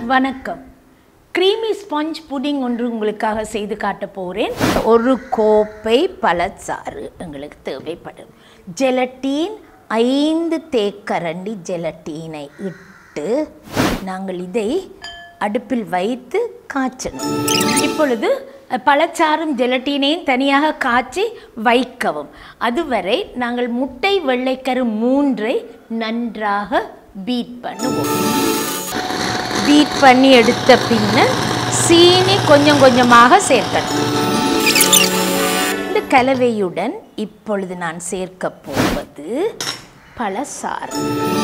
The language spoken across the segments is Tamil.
வணக்கம் க்ரீமி ஸ்பாஞ்ச் புடிங் ஒன்று உங்களுக்காக செய்து காட்டப் போகிறேன் ஒரு கோப்பை பழச்சாறு எங்களுக்கு தேவைப்படும் ஜெலட்டீன் ஐந்து தேக்கரண்டி ஜெலட்டீனை இட்டு நாங்கள் இதை அடுப்பில் வைத்து காய்ச்சணும் இப்பொழுது பழச்சாறும் ஜெலட்டீனையும் தனியாக காய்ச்சி வைக்கவும் அதுவரை நாங்கள் முட்டை வெள்ளைக்கரு மூன்றை நன்றாக பீட் பண்ணுவோம் பீட் பண்ணி எடுத்த பின்னர் சீனி கொஞ்சம் கொஞ்சமாக சேர்க்கணும் இந்த கலவையுடன் இப்பொழுது நான் சேர்க்க போவது பழசாறு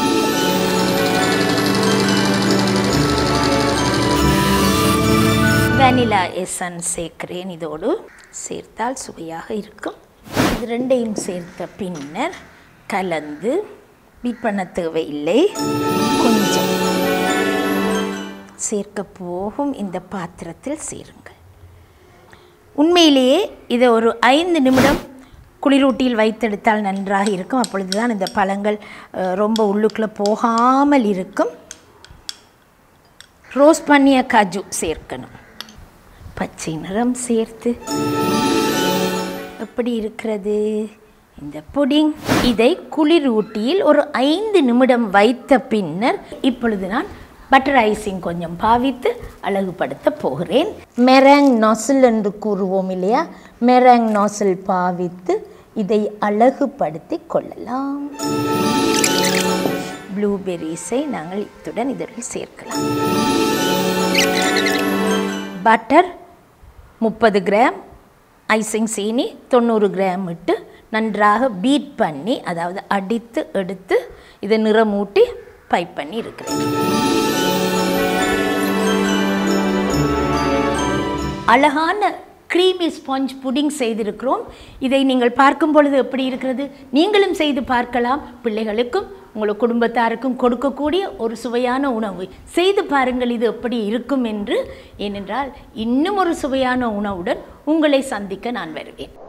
வெனிலா எசன் சேர்க்கிறேன் இதோடு சேர்த்தால் சுவையாக இருக்கும் இது ரெண்டையும் சேர்த்த பின்னர் கலந்து பீட் பண்ண தேவையில்லை கொஞ்சம் சேர்க்க போகும் இந்த பாத்திரத்தில் சேருங்கள் உண்மையிலேயே இதை ஒரு ஐந்து நிமிடம் குளிரூட்டியில் வைத்தெடுத்தால் நன்றாக இருக்கும் அப்பொழுது தான் இந்த பழங்கள் அஹ், ரொம்ப உள்ளுக்குள்ளே போகாமல் இருக்கும் ரோஸ் பண்ணிய காஜு சேர்க்கணும் பச்சை நிறம் சேர்த்து எப்படி இருக்கிறது இந்த புடிங் இதை குளிரூட்டியில் ஒரு ஐந்து நிமிடம் வைத்த பின்னர் இப்பொழுது நான் பட்டர் ஐசிங் கொஞ்சம் பாவித்து அழகுபடுத்த போகிறேன் மெரங் நாசில் என்று கூறுவோம் இல்லையா மெரங் நாசில் பாவித்து இதை அழகுபடுத்தி கொள்ளலாம் ப்ளூபெர்ரிஸை நாங்கள் இத்துடன் இதழில் சேர்க்கலாம் பட்டர் முப்பது கிராம் ஐசிங் சீனி தொண்ணூறு கிராம் இட்டு நன்றாக பீட் பண்ணி அதாவது அடித்து எடுத்து இதை நிறமூட்டி பைப் பண்ணி இருக்கிறேன் அழகான க்ரீமி ஸ்பாஞ்ச் புடிங் செய்திருக்கிறோம் இதை நீங்கள் பார்க்கும் பொழுது எப்படி இருக்கிறது நீங்களும் செய்து பார்க்கலாம் பிள்ளைகளுக்கும் உங்கள் குடும்பத்தாருக்கும் கொடுக்கக்கூடிய ஒரு சுவையான உணவு செய்து பாருங்கள் இது எப்படி இருக்கும் என்று ஏனென்றால் இன்னும் ஒரு சுவையான உணவுடன் உங்களை சந்திக்க நான் வருவேன்